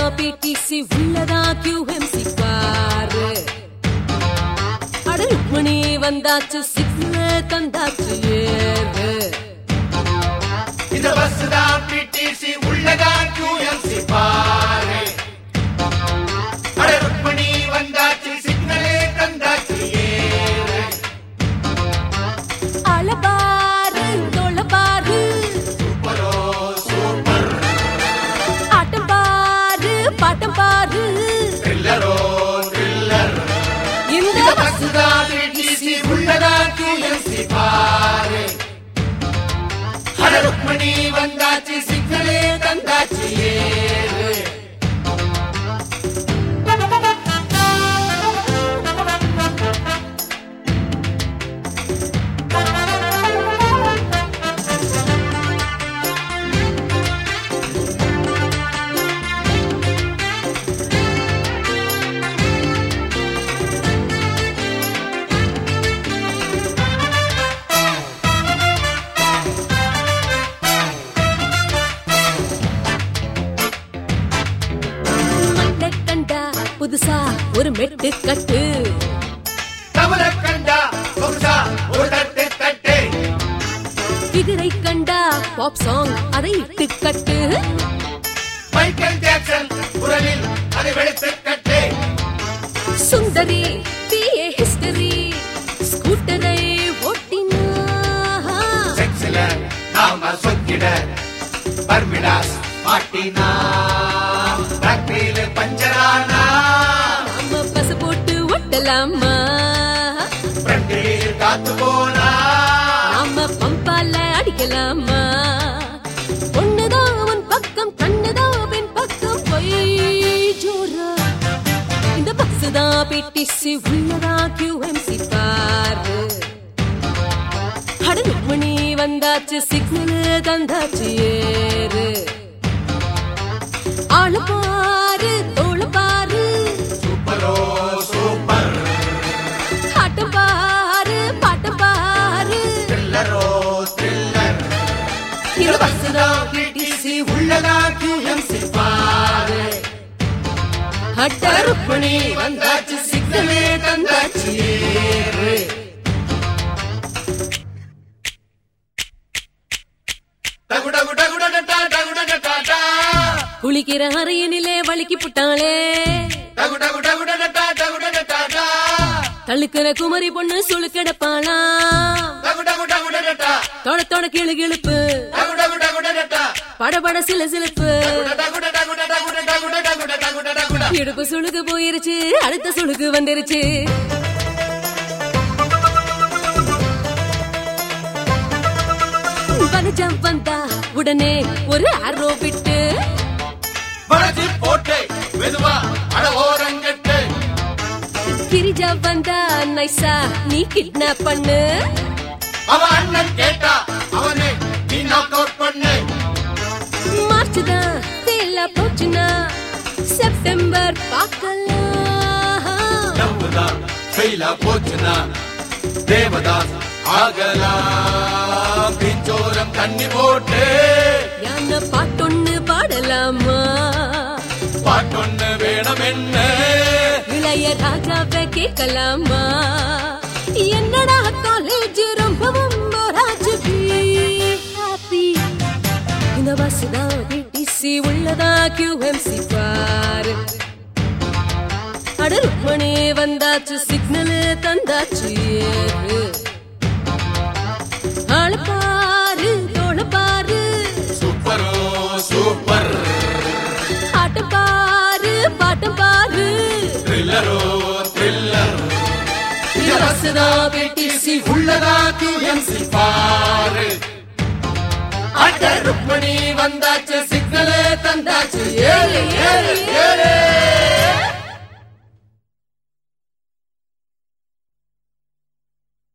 BDC உள்ளதா QMC பாரு அட ருக்மணி வந்தாச்சு சிக்னல் தந்தாச்சு ஏறு இந்த பஸ் தான் பிடிசி உள்ளதா QMC பாரு அட ருக்மணி வந்தாச்சு சிக்னலே தந்தாச்சு ஏறு அலபாரு தொழபாரு சூப்பரோ சூப்பர் ஆட்டம் பாரு பாட்டம் பாரு த்ரில்லரோ த்ரில்லர் இந்த இந்த பஸ் தான் பிடிசி உள்ளதா QMC பாரு அட ருக்மணி வந்தாச்சு சிக்னலே தந்தாச்சு ஏறு மட்டை கண்டா புதுசா ஒரு மெட்டு கட்டு தவள கண்டா சொகுசா ஒரு தட்டு தட்டு பிகரை கண்டா பாப் சாங் அதை இட்டு கட்டு மைக்கேல் ஜாக்சன் குரலில் அதை வெளுத்து கட்டு சுந்தரி பிஏ ஹிஸ்டரி ஸ்கூட்டரை ஓட்டினா செக்ஸில நாம சொக்கிட பர்மிடாஸ் மாட்டினா பேக்டரியில பஞ்சரானா நம்ம பச போட்டு ஒட்டலாமா ஃப்ரண்டில் காத்து போனா நாம பம்பால அடிக்கலாமா ஒண்ணுதான் அவன் பக்கம் கண்ணுதான் பின் பக்கம் போய் ஜோரா இந்த பஸ் தான் பிடிசி உள்ளதா QMC பாரு அட மணி வந்தாச்சு சிக்னல் தந்தாச்சு ஏறு ஆளு பாரு தோளு பாரு சூப்பரோ சூப்பர் ஆட்டம் பாரு பாட்டம் பாரு த்ரில்லரோ த்ரில்லர் இந்த பஸ் தான் பிடிசி உள்ளதா QMC பாரு அட்ட ருக்மணி வந்தாச்சு சிக்னலே தந்தாச்சு ஏறு டகுடகு டகுடடடா டகுடடடாடா குளிக்கிற அறையனிலே வலிக்கி புட்டாளே டகுடகு டகுடடடா டகுடடடாடா தழுக்கிற குமரி பொண்ணு சுழுக்கிடப்பாளா டகுடகு டகுடடடா தொட தொட கிளு கிழுப்பு டகுடகு டகுடடடா படபட சில சிலுப்பு டகுட டகுட டகுட டகுட டகுட டகுட டகுட இடுப்பு சுழுக்கு போயிருச்சு அடுத்த சுழுக்கு வந்துருச்சு வனஜம் வந்தா உடனே ஒரு ஆரோ விட்டு வளைச்சு போட்டு மெதுவா அட ஓரங்கட்டு கிரிஜா வந்தா நைசா நீ கிட்னாப் பண்ணு அவ அண்ணன் கேட்டா அவனை நீ நாக் அவுட் பண்ணு மார்ச் தான் ஃபெயிலா போச்சுன்னா செப்டம்பர் பார்க்கலாம் நம்புதான் ஃபெயிலா போச்சுனா தேவதாஸ் ஆகலாம் பிஞ்சோரம் தண்ணி போட்டு யானை பாட்டொன்னு பாடலாமா பாட்டொன்னு வேணும் என்ன இளைய ராஜாவை கேட்கலாமா என்னடா காலேஜ் ரொம்பவும் ராஜு ஹாப்பி இந்த பஸ் தான் பிடிசி உள்ளதா QMC பாரு அட ருக்மணி வந்தாச்சு சிக்னல் தந்தாச்சு ஏறு ஆளு பாரு தோள பாரு சூப்பரோ சூப்பர் ஆட்டம் பாரு பாட்டம் பாரு த்ரில்லரோ த்ரில்லர் இந்த பஸ் தான் பிடிசி உள்ளதா QMC பாரு அட ருக்மணி வந்தாச்சு சிக்னலே தந்தாச்சு ஏறு ஏறு ஏறு